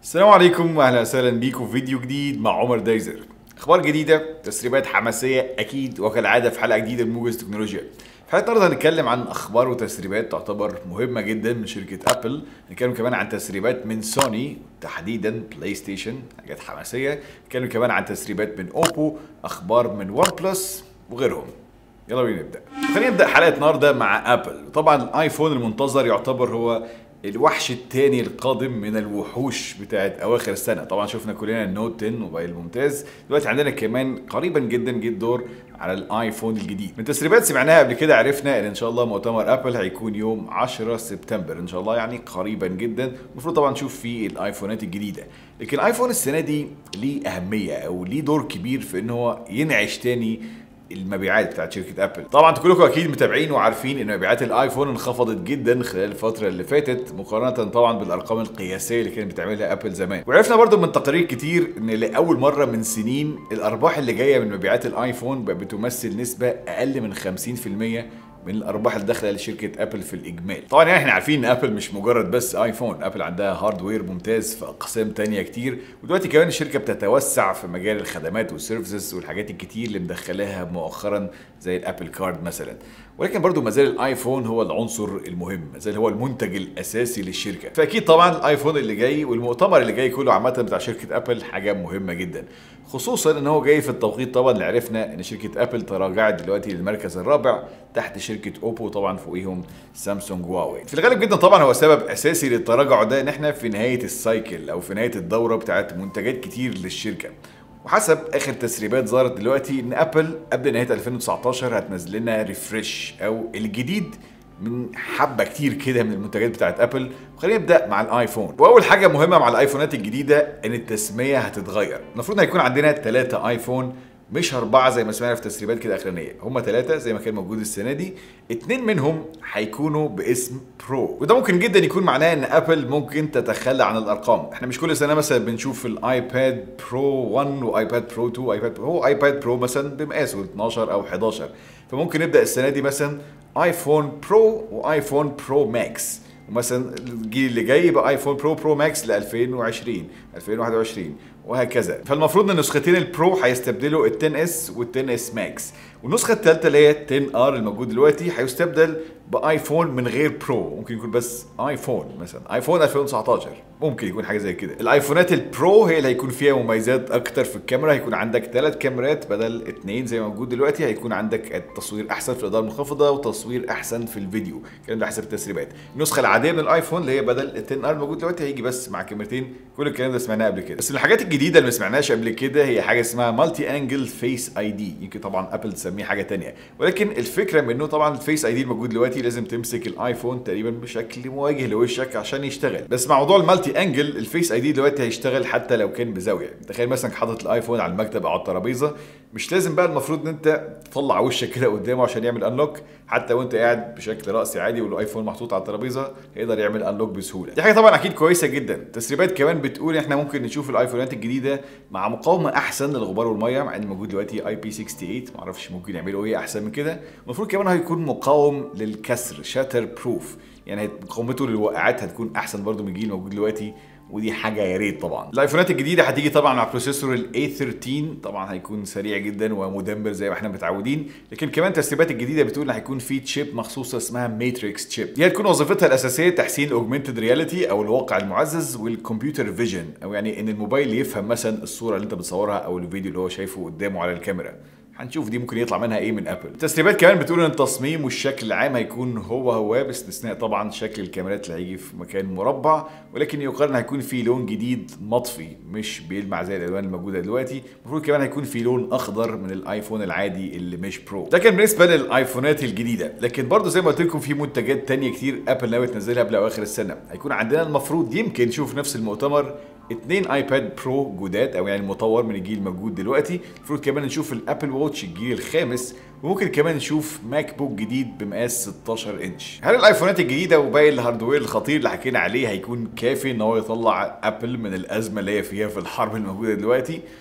السلام عليكم واهلا وسهلا بيكم في فيديو جديد مع عمر دايزر اخبار جديده تسريبات حماسيه اكيد وكالعاده في حلقه جديده من موجز تكنولوجيا في حلقه النهارده هنتكلم عن اخبار وتسريبات تعتبر مهمه جدا من شركه ابل هنتكلم كمان عن تسريبات من سوني تحديدا بلاي ستيشن حاجات حماسيه هنتكلم كمان عن تسريبات من اوبو اخبار من ون بلس وغيرهم يلا بينا نبدا خلينا نبدا حلقه النهارده مع ابل طبعا الايفون المنتظر يعتبر هو الوحش الثاني القادم من الوحوش بتاعت اواخر السنه طبعا شفنا كلنا النوت 10 موبايل ممتاز دلوقتي عندنا كمان قريبا جدا جه الدور على الايفون الجديد من تسريبات سمعناها قبل كده عرفنا ان ان شاء الله مؤتمر ابل هيكون يوم 10 سبتمبر ان شاء الله يعني قريبا جدا المفروض طبعا نشوف فيه الايفونات الجديده لكن الايفون السنه دي ليه اهميه او ليه دور كبير في ان هو ينعش تاني المبيعات بتاعت شركه ابل طبعا انتوا كلكم اكيد متابعين وعارفين ان مبيعات الايفون انخفضت جدا خلال الفتره اللي فاتت مقارنه طبعا بالارقام القياسيه اللي كانت بتعملها ابل زمان وعرفنا برضو من تقارير كتير ان لاول مره من سنين الارباح اللي جايه من مبيعات الايفون بقت بتمثل نسبه اقل من 50% من الارباح اللي داخله لشركه ابل في الاجمال طبعا يعني احنا عارفين ان ابل مش مجرد بس ايفون ابل عندها هاردوير ممتاز في اقسام تانية كتير ودلوقتي كمان الشركه بتتوسع في مجال الخدمات والسيرفيسز والحاجات الكتير اللي مدخلاها مؤخرا زي الابل كارد مثلا ولكن برضو ما زال الايفون هو العنصر المهم ما زال هو المنتج الاساسي للشركه فاكيد طبعا الايفون اللي جاي والمؤتمر اللي جاي كله عامه بتاع شركه ابل حاجه مهمه جدا خصوصا ان هو جاي في التوقيت طبعا اللي عرفنا ان شركه ابل تراجعت دلوقتي للمركز الرابع تحت شركه اوبو طبعا فوقيهم سامسونج هواوي في الغالب جدا طبعا هو سبب اساسي للتراجع ده ان احنا في نهايه السايكل او في نهايه الدوره بتاعت منتجات كتير للشركه وحسب اخر تسريبات ظهرت دلوقتي ان ابل قبل نهايه 2019 هتنزل لنا ريفرش او الجديد من حبه كتير كده من المنتجات بتاعت ابل وخلينا نبدا مع الايفون واول حاجه مهمه مع الايفونات الجديده ان التسميه هتتغير المفروض هيكون عندنا ثلاثة ايفون مش أربعة زي ما سمعنا في تسريبات كده أخرانية هما ثلاثة زي ما كان موجود السنة دي اتنين منهم هيكونوا باسم برو وده ممكن جدا يكون معناه ان ابل ممكن تتخلى عن الارقام احنا مش كل سنه مثلا بنشوف الايباد برو 1 وايباد برو 2 وايباد برو هو ايباد برو مثلا بمقاسه 12 او 11 فممكن نبدا السنه دي مثلا ايفون برو وايفون برو ماكس ومثلا الجيل اللي جاي يبقى ايفون برو برو ماكس ل 2020 2021 وهكذا فالمفروض ان النسختين البرو هيستبدلوا ال 10 اس وال 10 اس ماكس والنسخه الثالثه اللي هي 10 ار الموجود دلوقتي هيستبدل بايفون من غير برو ممكن يكون بس ايفون مثلا ايفون 2019 ممكن يكون حاجه زي كده الايفونات البرو هي اللي هيكون فيها مميزات اكتر في الكاميرا هيكون عندك ثلاث كاميرات بدل اثنين زي ما موجود دلوقتي هيكون عندك التصوير احسن في الاضاءه المنخفضه وتصوير احسن في الفيديو الكلام ده حسب التسريبات النسخه العاديه من الايفون اللي هي بدل ال 10 ار الموجود دلوقتي هيجي بس مع كاميرتين كل الكلام ده سمعناه قبل كده بس من الحاجات الجديده اللي ما سمعناش قبل كده هي حاجه اسمها مالتي انجل فيس اي دي يمكن طبعا ابل تسميه حاجه ثانيه ولكن الفكره منه طبعا الفيس اي دي الموجود دلوقتي لازم تمسك الايفون تقريبا بشكل مواجه لوشك عشان يشتغل بس مع موضوع المالتي انجل الفيس اي دي دلوقتي هيشتغل حتى لو كان بزاويه تخيل مثلا حاطط الايفون على المكتب او على الترابيزه مش لازم بقى المفروض ان انت تطلع وشك كده قدامه عشان يعمل انلوك حتى وانت قاعد بشكل راسي عادي والايفون محطوط على الترابيزه هيقدر يعمل انلوك بسهوله دي حاجه طبعا اكيد كويسه جدا تسريبات كمان بتقول احنا ممكن نشوف الايفونات الجديده مع مقاومه احسن للغبار والميه مع ان موجود دلوقتي اي بي 68 معرفش ممكن يعملوا ايه احسن من كده المفروض كمان هيكون مقاوم للكسر شاتر بروف يعني مقاومته للوقعات هتكون احسن برضو من الجيل الموجود دلوقتي ودي حاجه يا ريت طبعا الايفونات الجديده هتيجي طبعا مع بروسيسور الاي 13 طبعا هيكون سريع جدا ومدمر زي ما احنا متعودين لكن كمان التسريبات الجديده بتقول ان هيكون في تشيب مخصوصه اسمها ماتريكس تشيب دي هتكون وظيفتها الاساسيه تحسين الاوجمنتد رياليتي او الواقع المعزز والكمبيوتر فيجن او يعني ان الموبايل يفهم مثلا الصوره اللي انت بتصورها او الفيديو اللي هو شايفه قدامه على الكاميرا هنشوف دي ممكن يطلع منها ايه من ابل التسريبات كمان بتقول ان التصميم والشكل العام هيكون هو هو باستثناء طبعا شكل الكاميرات اللي هيجي في مكان مربع ولكن يقال ان هيكون في لون جديد مطفي مش بيلمع زي الالوان الموجوده دلوقتي المفروض كمان هيكون في لون اخضر من الايفون العادي اللي مش برو ده كان بالنسبه للايفونات الجديده لكن برضه زي ما قلت لكم في منتجات تانية كتير ابل ناوي تنزلها قبل اواخر السنه هيكون عندنا المفروض يمكن نشوف نفس المؤتمر اتنين ايباد برو جداد او يعني مطور من الجيل الموجود دلوقتي المفروض كمان نشوف الابل واتش الجيل الخامس وممكن كمان نشوف ماك بوك جديد بمقاس 16 انش هل الايفونات الجديده وباقي الهاردوير الخطير اللي حكينا عليه هيكون كافي ان هو يطلع ابل من الازمه اللي هي فيها في الحرب الموجوده دلوقتي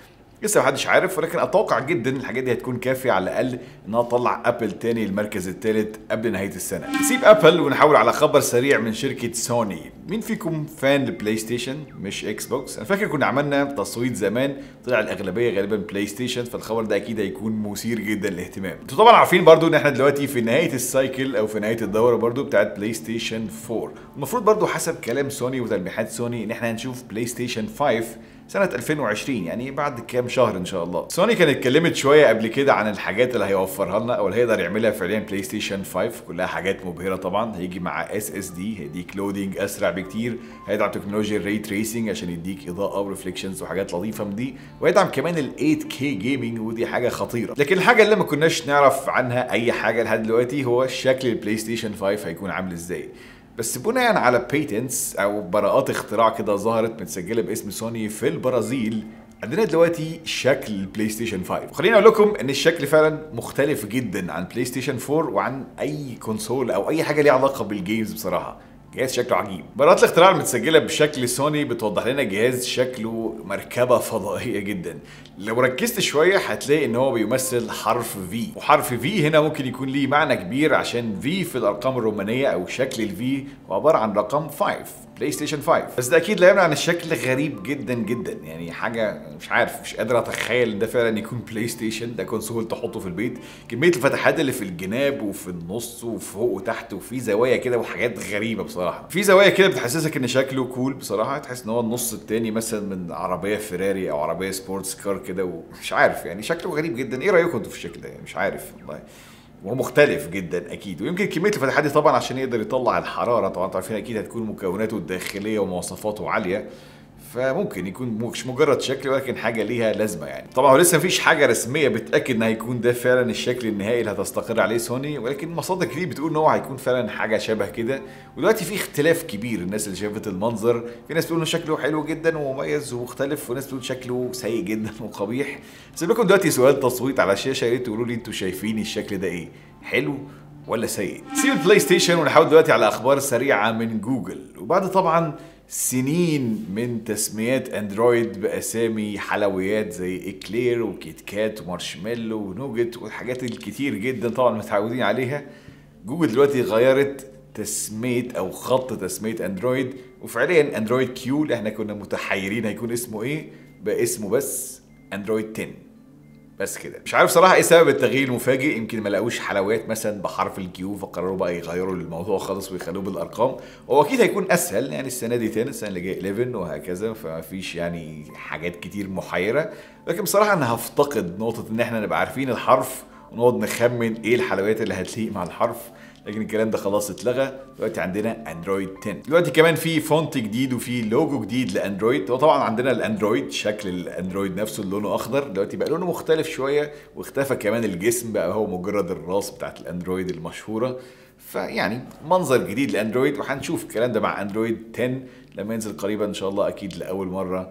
لسه محدش عارف ولكن اتوقع جدا الحاجات دي هتكون كافيه على الاقل انها تطلع ابل تاني المركز الثالث قبل نهايه السنه نسيب ابل ونحاول على خبر سريع من شركه سوني مين فيكم فان لبلاي ستيشن مش اكس بوكس انا فاكر كنا عملنا تصويت زمان طلع الاغلبيه غالبا بلاي ستيشن فالخبر ده اكيد هيكون مثير جدا للاهتمام انتوا طبعا عارفين برضو ان احنا دلوقتي في نهايه السايكل او في نهايه الدوره برضو بتاعت بلاي ستيشن 4 المفروض برضو حسب كلام سوني وتلميحات سوني ان احنا هنشوف بلاي ستيشن 5 سنة 2020 يعني بعد كام شهر ان شاء الله. سوني كانت اتكلمت شوية قبل كده عن الحاجات اللي هيوفرها لنا او اللي هيقدر يعملها فعليا بلاي ستيشن 5 كلها حاجات مبهرة طبعا هيجي مع اس اس دي هيديك لودنج اسرع بكتير هيدعم تكنولوجيا الري تريسنج عشان يديك اضاءة وريفليكشنز وحاجات لطيفة من دي ويدعم كمان ال 8K جيمنج ودي حاجة خطيرة. لكن الحاجة اللي ما كناش نعرف عنها اي حاجة لحد دلوقتي هو شكل البلاي ستيشن 5 هيكون عامل ازاي. بس بناء على بيتنتس او براءات اختراع كده ظهرت متسجله باسم سوني في البرازيل عندنا دلوقتي شكل البلاي ستيشن 5 وخليني اقول لكم ان الشكل فعلا مختلف جدا عن بلاي ستيشن 4 وعن اي كونسول او اي حاجه ليها علاقه بالجيمز بصراحه جهاز شكله عجيب براءات الاختراع المتسجله بشكل سوني بتوضح لنا جهاز شكله مركبه فضائيه جدا لو ركزت شويه هتلاقي ان هو بيمثل حرف في وحرف في هنا ممكن يكون ليه معنى كبير عشان في في الارقام الرومانيه او شكل الفي هو عباره عن رقم 5 بلاي ستيشن 5 بس ده اكيد لا يمنع ان الشكل غريب جدا جدا يعني حاجه مش عارف مش قادر اتخيل ان ده فعلا يكون بلاي ستيشن ده كونسول تحطه في البيت كميه الفتحات اللي في الجناب وفي النص وفوق وتحت وفي زوايا كده وحاجات غريبه بصراحه في زوايا كده بتحسسك ان شكله كول بصراحه تحس ان هو النص التاني مثلا من عربيه فيراري او عربيه سبورتس كار كده ومش عارف يعني شكله غريب جدا ايه رايكم انتوا في الشكل ده يعني مش عارف والله وهو مختلف جدا اكيد ويمكن كميه الفتحات دي طبعا عشان يقدر يطلع الحراره طبعا انتوا عارفين اكيد هتكون مكوناته الداخليه ومواصفاته عاليه فممكن يكون مش مجرد شكل ولكن حاجه ليها لازمه يعني طبعا هو لسه مفيش حاجه رسميه بتاكد ان هيكون ده فعلا الشكل النهائي اللي هتستقر عليه سوني ولكن مصادر كتير بتقول ان هو هيكون فعلا حاجه شبه كده ودلوقتي في اختلاف كبير الناس اللي شافت المنظر في ناس بتقول انه شكله حلو جدا ومميز ومختلف وناس بتقول شكله سيء جدا وقبيح سيب لكم دلوقتي سؤال تصويت على الشاشه يا ريت تقولوا لي انتوا شايفين الشكل ده ايه حلو ولا سيء سيب البلاي ستيشن ونحاول دلوقتي على اخبار سريعه من جوجل وبعد طبعا سنين من تسميات اندرويد باسامي حلويات زي اكلير وكيت كات ومارشميلو ونوجت والحاجات الكتير جدا طبعا متعودين عليها جوجل دلوقتي غيرت تسميه او خط تسميه اندرويد وفعليا اندرويد كيو اللي احنا كنا متحيرين هيكون اسمه ايه بقى اسمه بس اندرويد 10 بس كده مش عارف صراحه ايه سبب التغيير المفاجئ يمكن ما لقوش حلويات مثلا بحرف الكيو فقرروا بقى يغيروا الموضوع خالص ويخلوه بالارقام هو اكيد هيكون اسهل يعني السنه دي 10 السنه اللي جايه 11 وهكذا فما فيش يعني حاجات كتير محيره لكن بصراحه انا هفتقد نقطه ان احنا نبقى عارفين الحرف ونقعد نخمن ايه الحلويات اللي هتليق مع الحرف لكن الكلام ده خلاص اتلغى دلوقتي عندنا اندرويد 10 دلوقتي كمان في فونت جديد وفي لوجو جديد لاندرويد وطبعا عندنا الاندرويد شكل الاندرويد نفسه اللي لونه اخضر دلوقتي بقى لونه مختلف شويه واختفى كمان الجسم بقى هو مجرد الراس بتاعت الاندرويد المشهوره فيعني منظر جديد لاندرويد وهنشوف الكلام ده مع اندرويد 10 لما ينزل قريبا ان شاء الله اكيد لاول مره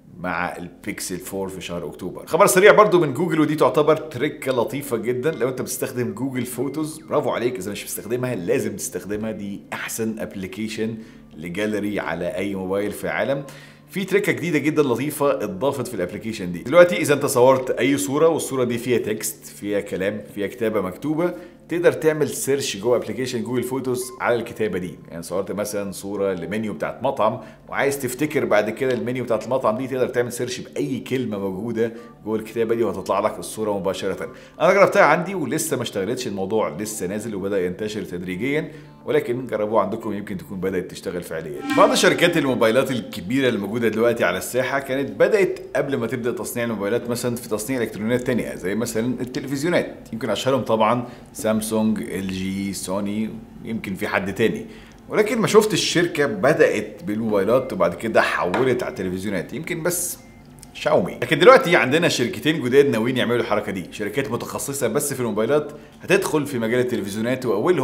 مع البيكسل 4 في شهر اكتوبر خبر سريع برضو من جوجل ودي تعتبر تركه لطيفه جدا لو انت بتستخدم جوجل فوتوز برافو عليك اذا مش بتستخدمها لازم تستخدمها دي احسن ابلكيشن لجاليري على اي موبايل في العالم في تريكه جديده جدا لطيفه اتضافت في الابلكيشن دي دلوقتي اذا انت صورت اي صوره والصوره دي فيها تكست فيها كلام فيها كتابه مكتوبه تقدر تعمل سيرش جوه ابلكيشن جوجل فوتوز على الكتابه دي يعني صورت مثلا صوره لمنيو بتاعت مطعم وعايز تفتكر بعد كده المنيو بتاعت المطعم دي تقدر تعمل سيرش باي كلمه موجوده جوه الكتابه دي وهتطلع لك الصوره مباشره انا جربتها عندي ولسه ما اشتغلتش الموضوع لسه نازل وبدا ينتشر تدريجيا ولكن جربوه عندكم يمكن تكون بدات تشتغل فعليا بعض شركات الموبايلات الكبيره اللي موجوده دلوقتي على الساحه كانت بدات قبل ما تبدا تصنيع الموبايلات مثلا في تصنيع الكترونيات تانية زي مثلا التلفزيونات يمكن اشهرهم طبعا سامسونج ال جي سوني يمكن في حد تاني ولكن ما شفت الشركه بدات بالموبايلات وبعد كده حولت على التلفزيونات يمكن بس شاومي لكن دلوقتي عندنا شركتين جداد ناويين يعملوا الحركه دي شركات متخصصه بس في الموبايلات هتدخل في مجال التلفزيونات واولهم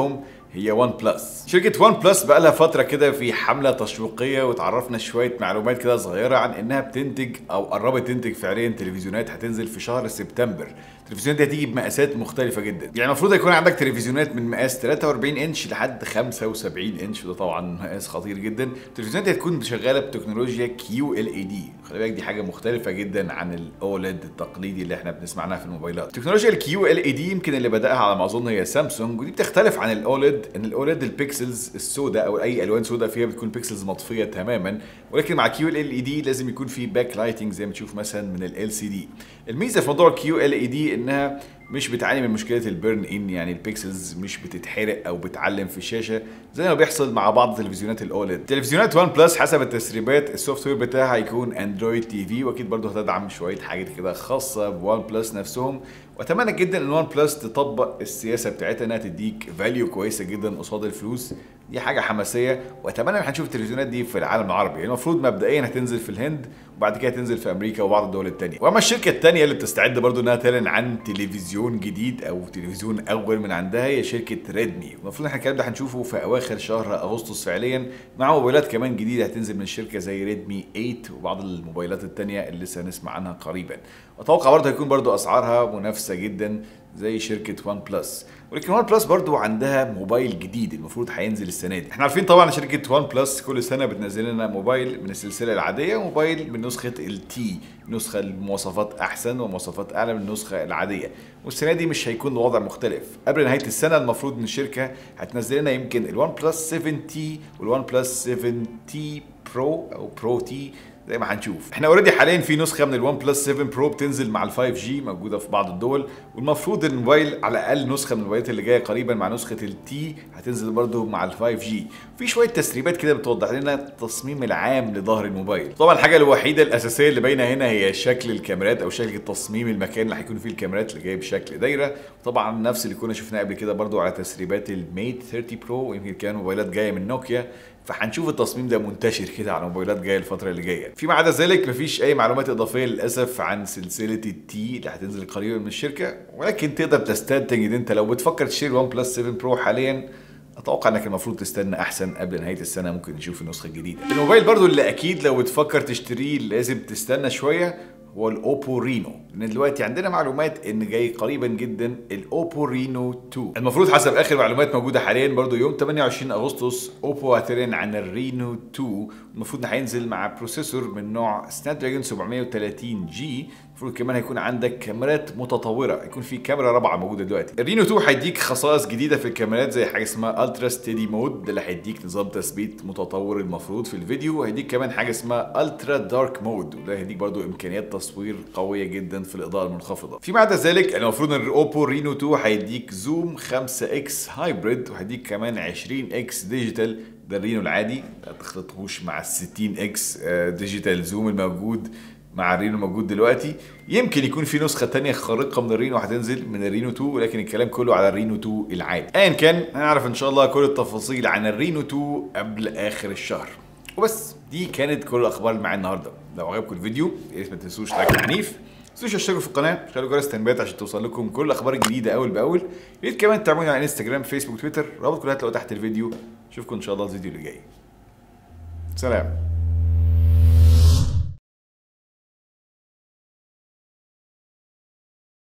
هي وان بلس شركة وان بلس بقى لها فترة كده في حملة تشويقية وتعرفنا شوية معلومات كده صغيرة عن انها بتنتج او قربت تنتج فعليا تلفزيونات هتنزل في شهر سبتمبر التلفزيونات دي هتيجي بمقاسات مختلفة جدا يعني المفروض يكون عندك تلفزيونات من مقاس 43 انش لحد 75 انش وده طبعا مقاس خطير جدا التلفزيونات دي هتكون شغالة بتكنولوجيا كيو ال اي دي خلي بالك دي حاجة مختلفة جدا عن الاوليد التقليدي اللي احنا بنسمع عنها في الموبايلات تكنولوجيا الكيو ال اي دي يمكن اللي بدأها على ما اظن هي سامسونج ودي بتختلف عن الاوليد ان الاوليد البيكسلز السوداء او اي الوان سوداء فيها بتكون بيكسلز مطفيه تماما ولكن مع كيو ال اي دي لازم يكون في باك لايتنج زي ما تشوف مثلا من ال سي دي الميزه في موضوع الكيو ال اي دي انها مش بتعاني من مشكله البيرن ان يعني البيكسلز مش بتتحرق او بتعلم في الشاشه زي ما بيحصل مع بعض تلفزيونات الاوليد تلفزيونات وان بلس حسب التسريبات السوفت وير بتاعها هيكون اندرويد تي في واكيد برضه هتدعم شويه حاجات كده خاصه بوان بلس نفسهم واتمنى جدا ان وان بلس تطبق السياسه بتاعتها انها تديك فاليو كويسه جدا قصاد الفلوس دي حاجه حماسيه واتمنى ان هنشوف التلفزيونات دي في العالم العربي المفروض مبدئيا هتنزل في الهند وبعد كده هتنزل في امريكا وبعض الدول الثانيه واما الشركه الثانيه اللي بتستعد برضو انها تعلن عن تلفزيون جديد او تلفزيون اول من عندها هي شركه ريدمي المفروض احنا الكلام ده هنشوفه في اواخر شهر اغسطس فعليا مع موبايلات كمان جديده هتنزل من شركه زي ريدمي 8 وبعض الموبايلات الثانيه اللي لسه هنسمع عنها قريبا اتوقع برضه هيكون برضه اسعارها منافسه جدا زي شركه وان بلس ولكن وان بلس برضو عندها موبايل جديد المفروض هينزل السنه دي احنا عارفين طبعا شركه وان بلس كل سنه بتنزل لنا موبايل من السلسله العاديه وموبايل من نسخه التي نسخه المواصفات احسن ومواصفات اعلى من النسخه العاديه والسنه دي مش هيكون الوضع مختلف قبل نهايه السنه المفروض ان الشركه هتنزل لنا يمكن الوان بلس 7 تي والوان بلس 7 تي برو او برو تي زي ما هنشوف احنا اوريدي حاليا في نسخه من الون بلس 7 برو بتنزل مع ال 5 جي موجوده في بعض الدول والمفروض الموبايل على الاقل نسخه من الموبايلات اللي جايه قريبا مع نسخه التي هتنزل برده مع ال 5 جي في شويه تسريبات كده بتوضح لنا التصميم العام لظهر الموبايل طبعا الحاجه الوحيده الاساسيه اللي باينه هنا هي شكل الكاميرات او شكل تصميم المكان اللي هيكون فيه الكاميرات اللي جايه بشكل دايره طبعا نفس اللي كنا شفناه قبل كده برده على تسريبات الميت 30 برو ويمكن كان موبايلات جايه من نوكيا فهنشوف التصميم ده منتشر كده على موبايلات جايه الفتره اللي جايه فيما عدا ذلك مفيش اي معلومات اضافيه للاسف عن سلسله التي اللي هتنزل قريبا من الشركه ولكن تقدر تستنتج ان انت لو بتفكر تشتري ون بلس 7 برو حاليا اتوقع انك المفروض تستنى احسن قبل نهايه السنه ممكن نشوف النسخه الجديده الموبايل برضو اللي اكيد لو بتفكر تشتريه لازم تستنى شويه هو الاوبو رينو لان دلوقتي عندنا معلومات ان جاي قريبا جدا الاوبو رينو 2 المفروض حسب اخر معلومات موجوده حاليا برضو يوم 28 اغسطس اوبو هتعلن عن الرينو 2 المفروض هينزل مع بروسيسور من نوع سناب دراجون 730 جي المفروض كمان هيكون عندك كاميرات متطوره هيكون في كاميرا رابعه موجوده دلوقتي الرينو 2 هيديك خصائص جديده في الكاميرات زي حاجه اسمها الترا ستيدي مود ده اللي هيديك نظام تثبيت متطور المفروض في الفيديو وهيديك كمان حاجه اسمها الترا دارك مود وده هيديك برضو امكانيات تصوير قويه جدا في الاضاءه المنخفضه فيما عدا ذلك المفروض ان الاوبو رينو 2 هيديك زوم 5 اكس هايبريد وهيديك كمان 20 اكس ديجيتال ده الرينو العادي ما تخلطهوش مع ال 60 اكس ديجيتال زوم الموجود مع الرينو موجود دلوقتي يمكن يكون في نسخه تانية خارقه من الرينو هتنزل من الرينو 2 ولكن الكلام كله على الرينو 2 العادي ايا كان هنعرف ان شاء الله كل التفاصيل عن الرينو 2 قبل اخر الشهر وبس دي كانت كل الاخبار اللي معايا النهارده لو عجبكم الفيديو يا ريت ما تنسوش لايك عنيف ما تنسوش تشتركوا في القناه وتفعلوا جرس التنبيهات عشان توصل لكم كل الاخبار الجديده اول باول يا ريت كمان تتابعوني على انستجرام فيسبوك تويتر رابط كلها هتلاقوه تحت الفيديو اشوفكم ان شاء الله الفيديو اللي جاي سلام